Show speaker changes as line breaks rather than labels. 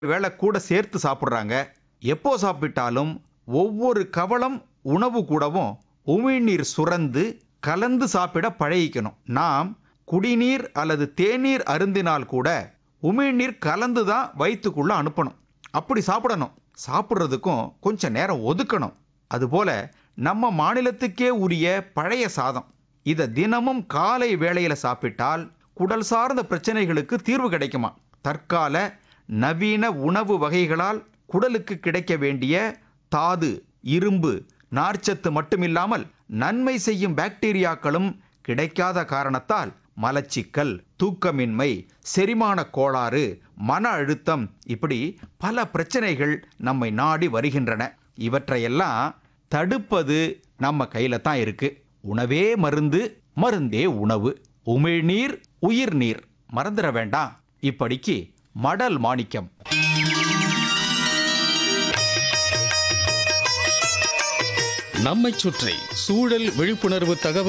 வேளை கூட சேர்த்து சாப்பிட்றாங்க எப்போ சாப்பிட்டாலும் ஒவ்வொரு கவளம் உணவு கூடவும் உமிழ்நீர் சுரந்து கலந்து சாப்பிட பழகிக்கணும் நாம் குடிநீர் அல்லது தேநீர் அருந்தினால் கூட உமிழ்நீர் கலந்து தான் வயிற்றுக்குள்ள அனுப்பணும் அப்படி சாப்பிடணும் சாப்பிட்றதுக்கும் கொஞ்சம் நேரம் ஒதுக்கணும் அதுபோல நம்ம மாநிலத்துக்கே உரிய பழைய சாதம் இதை தினமும் காலை வேளையில சாப்பிட்டால் குடல் சார்ந்த பிரச்சனைகளுக்கு தீர்வு கிடைக்குமா தற்கால நவீன உணவு வகைகளால் குடலுக்கு கிடைக்க வேண்டிய தாது இரும்பு நார்ச்சத்து மட்டுமில்லாமல் நன்மை செய்யும் பாக்டீரியாக்களும் கிடைக்காத காரணத்தால் மலச்சிக்கல் தூக்கமின்மை செரிமான கோளாறு மன அழுத்தம் இப்படி பல பிரச்சனைகள் நம்மை நாடி வருகின்றன இவற்றையெல்லாம் தடுப்பது நம்ம கையில தான் இருக்கு உணவே மருந்து மருந்தே உணவு உமிழ்நீர் உயிர்நீர் மறந்துட வேண்டாம் இப்படிக்கு மடல் மாணிக்கம்
நம்மைச் சுற்றி சூழல் விழிப்புணர்வு தகவல்